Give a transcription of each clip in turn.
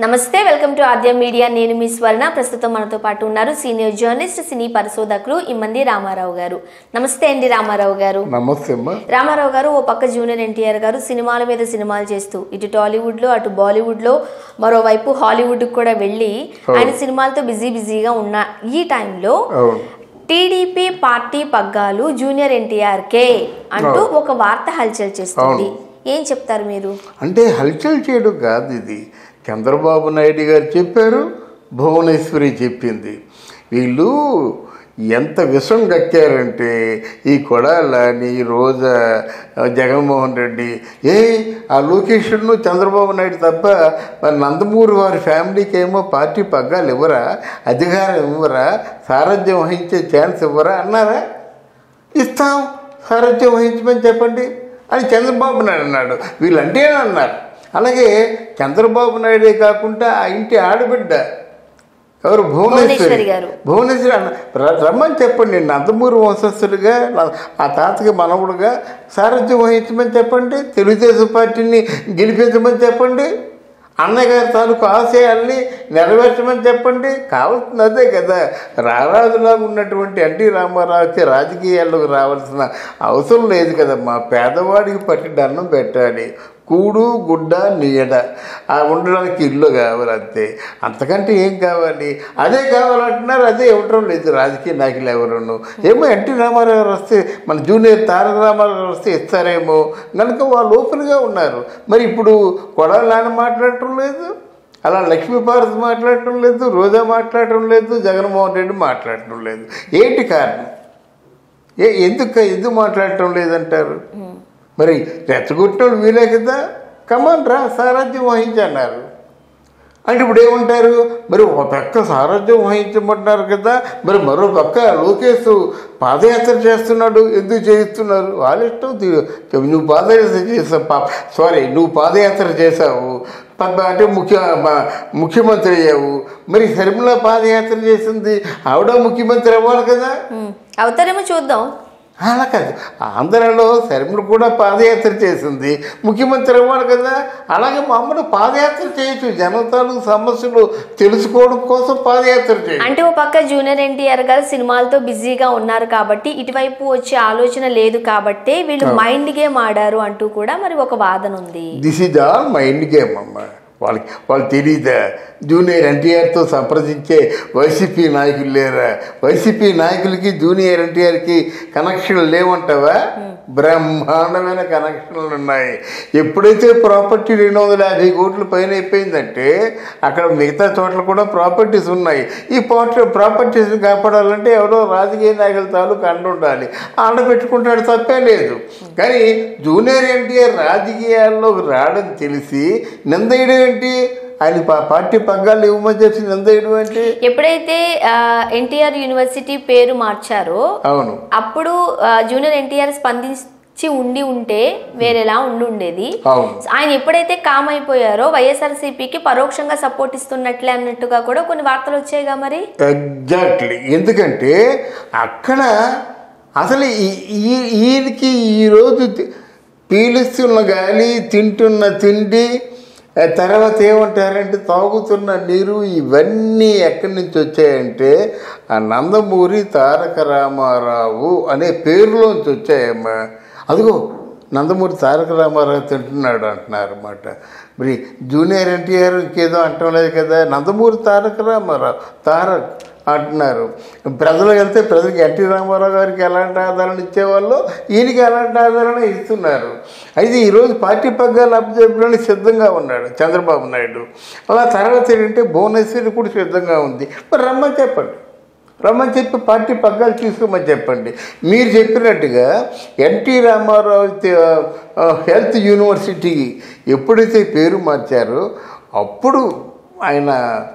నమస్తే welcome to Aadya media నేను మీ స్వర్ణ ప్రస్తుతం మనతో పాటు ఉన్నారు సీనియర్ జర్నలిస్ట్ సినీ పరిశోధకులు ఇమ్మంది రామారావు గారు నమస్తే అండి రామారావు గారు నమస్తే అమ్మా రామారావు గారు ఓ పక్క జూనియర్ ఎన్టీఆర్ గారు సినిమాల మీద సినిమాలు చేస్తూ ఇటు టాలీవుడ్ లో అటు బాలీవుడ్ లో మరోవైపు హాలీవుడ్ కూడా వెళ్ళి ఆయన సినిమాలతో బిజీ బిజీగా ఉన్న ఈ టైంలో అవును టీడీపీ పార్టీ పగ్గాలు జూనియర్ ఎన్టీఆర్ కే అంటూ ఒక వార్త హల్చల్ చేస్తుంది ఏం చెప్తారు మీరు అంటే హల్చల్ చేయడం కాదు ఇది చంద్రబాబు నాయుడు గారు చెప్పారు భువనేశ్వరి చెప్పింది వీళ్ళు ఎంత విషం కక్కారంటే ఈ కొడాలని రోజా జగన్మోహన్ రెడ్డి ఏ ఆ లొకేషన్ను చంద్రబాబు నాయుడు తప్ప మరి నందమూరి వారి ఫ్యామిలీకి ఏమో పార్టీ పగ్గాలు ఇవ్వరా అధికారం ఇవ్వరా సారథ్యం వహించే ఛాన్స్ ఇవ్వరా అన్నారా ఇస్తాం సారథ్యం వహించమని చెప్పండి అని చంద్రబాబు నాయుడు అన్నాడు వీళ్ళంటే అన్నారు అలాగే చంద్రబాబు నాయుడే కాకుండా ఆ ఇంటి ఆడబిడ్డ ఎవరు భువనేశ్వరి భువనేశ్వరి గారు. భువనేశ్వరి అన్న ర- రమ్మని చెప్పండి నందమూరి వంశస్థుడిగా నా- ఆ తాతకి మనవుడుగా సారథ్యం వహించమని చెప్పండి తెలుగుదేశం పార్టీని గెలిపించమని చెప్పండి అన్నగారి తాలూకు ఆశయాల్ని నెరవేర్చమని చెప్పండి కావాల్సింది అదే కదా రారాజులాగా ఉన్నటువంటి ఎన్టీ రామారావుకి రాజకీయాల్లోకి రావాల్సిన అవసరం లేదు కదమ్మా పేదవాడికి పట్టి దండం పెట్టాలి కూడు గుడ్డ నీడ ఆ ఉండడానికి ఇల్లు కావాలి అంతే అంతకంటే ఏం కావాలి అదే కావాలంటున్నారు అదే ఇవ్వటం లేదు రాజకీయ నాయకులు ఎవరును ఏమో ఎన్టీ రామారావు గారు వస్తే మన జూనియర్ తారక రామారావు గారు వస్తే ఇస్తారేమో కనుక వాళ్ళు ఓపెన్గా ఉన్నారు మరి ఇప్పుడు కొడాలి నాన్న మాట్లాడటం లేదు అలా లక్ష్మీపార్వతి మాట్లాడటం లేదు రోజా మాట్లాడటం లేదు జగన్మోహన్ రెడ్డి మాట్లాడటం లేదు ఏంటి కారణం ఏ ఎందుకు ఎందుకు మాట్లాడటం లేదంటారు మరి రెచ్చగొట్టడం వీలే కదా కమాన్ రా సారథ్యం వహించన్నారు అంటే ఇప్పుడు ఏమంటారు మరి ఒక పక్క సారథ్యం వహించమంటున్నారు కదా మరి మరో పక్క లోకేష్ పాదయాత్ర చేస్తున్నాడు ఎందుకు చేయిస్తున్నారు వాళ్ళ ఇష్టం తీ- నువ్వు పాదయాత్ర చేసావు పా సారీ నువ్వు పాదయాత్ర చేసావు ప- అంటే ముఖ్య మ- ముఖ్యమంత్రి అయ్యావు మరి శర్మిల పాదయాత్ర చేసింది ఆవిడ ముఖ్యమంత్రి అవ్వాలి కదా ఉమ్, అవుతారేమో చూద్దాం అలా కాదు ఆంధ్రాలో శర్మిల కూడా పాదయాత్ర చేసింది ముఖ్యమంత్రి అవ్వాలి కదా అలాగే మామూలు పాదయాత్ర చేయొచ్చు జనతాలు సమస్యలు తెలుసుకోవడం కోసం పాదయాత్ర చేయొచ్చు అంటే ఓ పక్క జూనియర్ ఎన్టీఆర్ గారు సినిమాలతో బిజీగా ఉన్నారు కాబట్టి ఇటువైపు వచ్చే ఆలోచన లేదు కాబట్టి వీళ్ళు మైండ్ గేమ్ ఆడారు అంటూ కూడా మరి ఒక వాదన ఉంది this is all mind game అమ్మ వాళ్ళకి వాళ్ళు తెలియదా జూనియర్ ఎన్టీఆర్తో సంప్రదించే వైసీపీ నాయకులు లేరా వైసీపీ నాయకులకి జూనియర్ ఎన్టీఆర్కి కనెక్షన్లు లేవంటావా బ్రహ్మాండమైన కనెక్షన్లు ఉన్నాయి ఎప్పుడైతే ప్రాపర్టీ రెండు వందల యాభై కోట్ల పైన అయిపోయిందంటే అక్కడ మిగతా చోట్ల కూడా ప్రాపర్టీస్ ఉన్నాయి ఈ పార్టీ ప్రాపర్టీస్ని కాపాడాలంటే ఎవరో రాజకీయ నాయకుల తాలూకు అండ ఉండాలి అండ పెట్టుకుంటాడు తప్పే లేదు కానీ జూనియర్ ఎన్టీఆర్ రాజకీయాల్లోకి రావడం తెలిసి నిందేయడం ఏంటి ఆయన పా- పార్టీ పగ్గాలు ఇవ్వమని చెప్పి నిందేయడం ఏంటి ఎప్పుడైతే ఎన్టీఆర్ యూనివర్సిటీ పేరు మార్చారో అవును అప్పుడు ఆ, జూనియర్ ఎన్టీఆర్ స్పందించి ఉండి ఉంటే వేరేలా ఉండి ఉండేది అవును ఆయన ఎప్పుడైతే కామ్ అయిపోయారో వైఎస్ఆర్సీపీకి పరోక్షంగా సపోర్ట్ ఇస్తున్నట్లే అన్నట్టుగా కూడా కొన్ని వార్తలు వచ్చాయిగా మరి ఎగ్జాక్ట్లీ ఎందుకంటే అక్కడ అసలు ఈ- ఈ- ఈయనకి ఈరోజు తి- పీలుస్తున్న గాలి తింటున్న తిండి ఆ తర్వాత ఏమంటారంటే తాగుతున్న నీరు ఇవన్నీ ఎక్కడి నుంచి వచ్చాయంటే ఆ నందమూరి తారక రామారావు అనే పేరులోంచి వచ్చాయమ్మా అదిగో నందమూరి తారక రామారావు తింటున్నాడు అంటున్నారు అన్నమాట మరి జూనియర్ ఎన్టీఆర్ ఇంకేదో అంటం లేదు కదా నందమూరి తారక రామారావు తారక్ అంటున్నారు ప్రజలు వెళ్తే ప్రజలకు ఎన్టీ రామారావు గారికి ఎలాంటి ఆదరణ ఇచ్చేవాళ్ళు ఈయనకి ఎలాంటి ఆదరణ ఇస్తున్నారు అయితే ఈరోజు పార్టీ పగ్గాలు అప్పచెప్పడానికి సిద్ధంగా ఉన్నాడు చంద్రబాబు నాయుడు అలా తర్వాత ఏంటంటే భువనేశ్వరి కూడా సిద్ధంగా ఉంది మరి రమ్మని చెప్పండి రమ్మని చెప్పి పార్టీ పగ్గాలు తీసుకోమని చెప్పండి మీరు చెప్పినట్టుగా ఎన్టీ రామారావు తే- ఆ, హెల్త్ యూనివర్సిటీకి ఎప్పుడైతే పేరు మార్చారో అప్పుడు ఆయన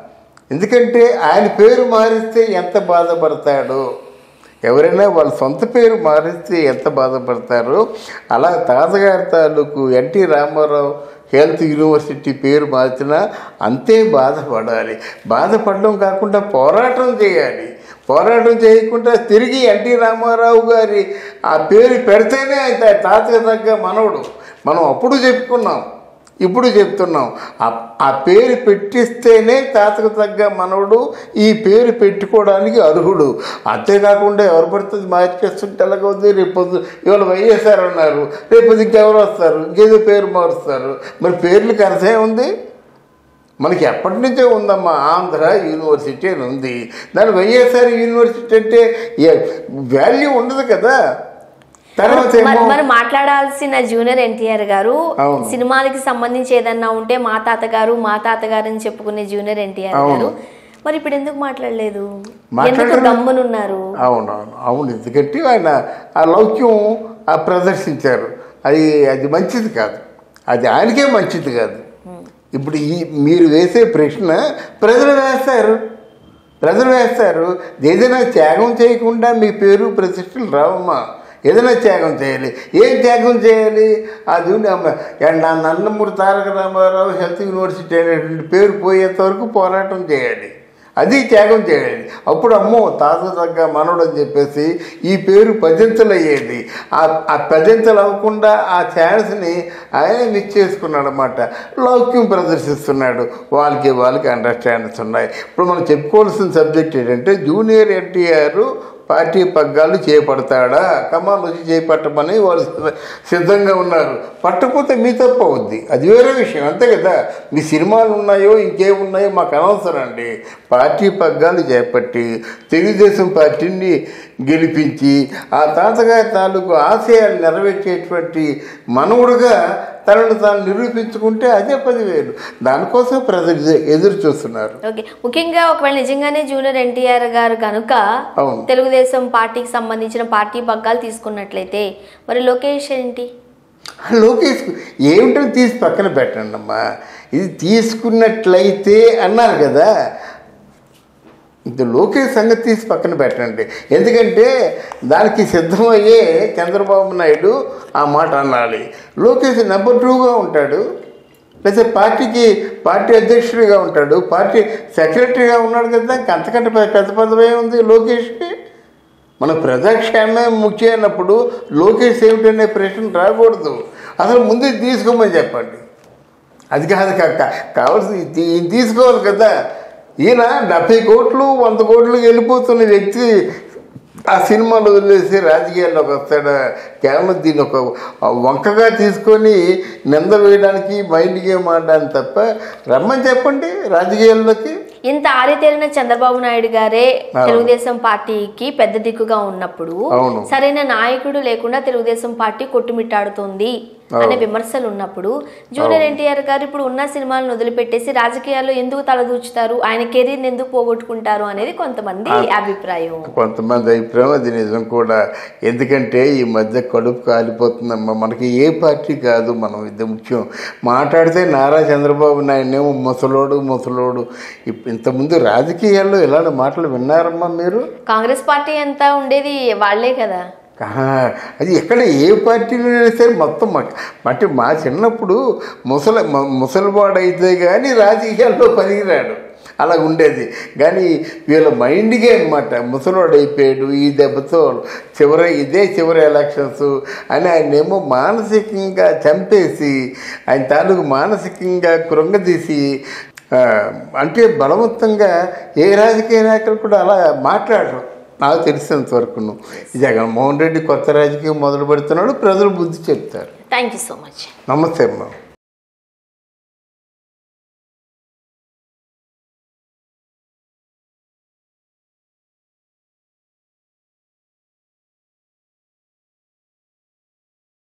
ఎందుకంటే ఆయన పేరు మారిస్తే ఎంత బాధపడతాడో ఎవరైనా వాళ్ళ సొంత పేరు మారిస్తే ఎంత బాధపడతారో అలా తాతగారి తాలూకు ఎన్టీ రామారావు హెల్త్ యూనివర్సిటీ పేరు మార్చినా అంతే బాధపడాలి బాధపడడం కాకుండా పోరాటం చేయాలి పోరాటం చేయకుండా తిరిగి ఎన్టీ రామారావు గారి ఆ పేరు పెడితేనే ఆయన తాతకు తగ్గ మనవడు మనం అప్పుడు చెప్పుకున్నాం ఇప్పుడు చెప్తున్నాం ఆ- ఆ పేరు పెట్టిస్తేనే తాతకు తగ్గ మనవడు ఈ పేరు పెట్టుకోవడానికి అర్హుడు అంతేకాకుండా ఎవరు పడుతుంది మార్చేస్తుంటే ఎలాగవుతుంది రేపు పొద్దు ఇవాళ వైఎస్ఆర్ అన్నారు రేపు ఇంకెవరు వస్తారు ఇంకేదో పేరు మారుస్తారు మరి పేర్లకు అర్థం ఉంది మనకి ఎప్పటి నుంచో ఉందమ్మా ఆంధ్ర యూనివర్సిటీ అని ఉంది దాని వైఎస్ఆర్ యూనివర్సిటీ అంటే వాల్యూ ఉండదు కదా తర్వాత మరి ఏమో మరి మాట్లాడాల్సిన జూనియర్ ఎన్టీఆర్ గారు అవును. సినిమాలకి సంబంధించి ఏదన్నా ఉంటే మా తాతగారు మా తాతగారు అని చెప్పుకునే జూనియర్ ఎన్టీఆర్ గారు అవును. మరి ఇప్పుడు ఎందుకు మాట్లాడలేదు ఎందుకు మాట్లాడరు. గమ్మునున్నారు అవునవును అవును ఎందుకంటే ఆయన ఆ లౌక్యం ఆ ప్రదర్శించారు అది అది మంచిది కాదు అది ఆయనకే మంచిది కాదు ఇప్పుడు ఈ మీరు వేసే ప్రశ్న ప్రజలు వేస్తారు ప్రజలు వేస్తారు ఏదైనా త్యాగం చేయకుండా మీ పేరు ప్రతిష్టలు రావమ్మా ఏదైనా త్యాగం చేయాలి ఏం త్యాగం చేయాలి ఆ దూని అమ్మ నా నందమూరి తారక రామారావు హెల్త్ యూనివర్సిటీ అనేటువంటి పేరు పోయేంత వరకు పోరాటం చేయాలి అది త్యాగం చేయాలి అప్పుడు అమ్మో తాత తగ్గ మనవడు అని చెప్పేసి ఈ పేరు పదింతలు అయ్యేది ఆ ఆ పదింతలు అవ్వకుండా ఆ ఛాన్స్ని ఆయన మిస్ చేసుకున్నాడు అనమాట లౌక్యం ప్రదర్శిస్తున్నాడు వాళ్ళకి వాళ్ళకి అండర్స్టాండ్స్ ఉన్నాయి ఇప్పుడు మనం చెప్పుకోవాల్సిన సబ్జెక్ట్ ఏంటంటే జూనియర్ ఎన్టీఆర్ పార్టీ పగ్గాలు చేపడతాడా కమాలు వచ్చి చేపట్టమని వాళ్ళు సిద్ధ- సిద్ధంగా ఉన్నారు పట్టకపోతే మీ తప్పు అవుద్ది అది వేరే విషయం అంతే కదా మీ సినిమాలు ఉన్నాయో ఇంకేమున్నాయో మాకు అనవసరం అండి పార్టీ పగ్గాలు చేపట్టి తెలుగుదేశం పార్టీని గెలిపించి ఆ తాతగారి తాలూకు ఆశయాలు నెరవేర్చేటువంటి మనవుడుగా తనను తాను నిరూపించుకుంటే అదే పదివేలు దానికోసం ప్రజలు ఎదురు చూస్తున్నారు ఓకే ముఖ్యంగా ఒకవేళ నిజంగానే జూనియర్ ఎన్టీఆర్ గారు కనుక అవును. తెలుగుదేశం పార్టీకి సంబంధించిన పార్టీ పగ్గాలు తీసుకున్నట్లయితే మరి లోకేష్ ఏంటి లోకేష్ ఏమిటో తీసి పక్కన పెట్టండి అమ్మా ఇది తీసుకున్నట్లయితే అన్నారు కదా ఇది లోకేష్ సంగతి తీసి పక్కన పెట్టండి ఎందుకంటే దానికి సిద్ధమయ్యే చంద్రబాబు నాయుడు ఆ మాట అనాలి లోకేష్ నెంబర్ టూగా ఉంటాడు లేదా పార్టీకి పార్టీ అధ్యక్షుడిగా ఉంటాడు పార్టీ సెక్రటరీగా ఉన్నాడు కదా దానికి అంతకంటే పెద్ద పెద్ద పదవి ఉంది లోకేష్కి మన ప్రజాక్షేమం ముఖ్యమైనప్పుడు లోకేష్ ఏమిటనే ప్రశ్న రాకూడదు అసలు ముందు తీసుకోమని చెప్పండి అది కాదు కాక కావాల్సింది తీ- ఈయన తీసుకోవాలి కదా ఈయన డెబ్బై కోట్లు వంద కోట్లు వెళ్ళిపోతున్న వ్యక్తి ఆ సినిమాలు వదిలేసి రాజకీయాల్లోకి వస్తాడా కేవలం దీన్ని ఒక వంకగా తీసుకొని నింద వేయడానికి మైండ్ గేమ్ ఆడడానికి తప్ప రమ్మని చెప్పండి రాజకీయాల్లోకి ఇంత ఆరితేరిన చంద్రబాబు నాయుడు గారే అవును. తెలుగుదేశం పార్టీకి పెద్ద దిక్కుగా ఉన్నప్పుడు అవును. సరైన నాయకుడు లేకుండా తెలుగుదేశం పార్టీ కొట్టుమిట్టాడుతోంది అనే విమర్శలు ఉన్నప్పుడు జూనియర్ ఎన్టీఆర్ గారు ఇప్పుడు ఉన్న సినిమాలను వదిలిపెట్టేసి రాజకీయాల్లో ఎందుకు తలదూచుతారు ఆయన కెరీర్ ఎందుకు పోగొట్టుకుంటారు అనేది కొంతమంది అభిప్రాయం కొంతమంది అభిప్రాయం అది నిజం కూడా ఎందుకంటే ఈ మధ్య కడుపు కాలిపోతుందమ్మా మనకి ఏ పార్టీ కాదు మనం ఇది ముఖ్యం మాట్లాడితే నారా చంద్రబాబు నాయుడునేమో ముసలోడు ముసలోడు ఇప్- ఇంతకుముందు రాజకీయాల్లో ఇలాంటి మాటలు విన్నారమ్మా మీరు కాంగ్రెస్ పార్టీ అంతా ఉండేది వాళ్లే కదా ఆహా, అది ఎక్కడ ఏ పార్టీలో సరే మొత్తం మా- అంటే మా చిన్నప్పుడు ముసలి మ- ముసలివాడు అయితే కానీ రాజకీయాల్లో పనికిరాడు అలా ఉండేది కానీ వీళ్ళ మైండ్కే అనమాట ముసలోడు అయిపోయాడు ఈ దెబ్బతో చివరి ఇదే చివరి ఎలక్షన్స్ అని ఆయనేమో మానసికంగా చంపేసి ఆయన తాలూకు మానసికంగా కృంగదీసి ఆ, అంటే బలవంతంగా ఏ రాజకీయ నాయకులు కూడా అలా మాట్లాడరు నాకు తెలిసినంత వరకును జగన్మోహన్ రెడ్డి కొత్త రాజకీయం మొదలు పెడుతున్నాడు ప్రజలు బుద్ధి చెప్తారు థ్యాంక్ యూ సో మచ్ నమస్తే అమ్మా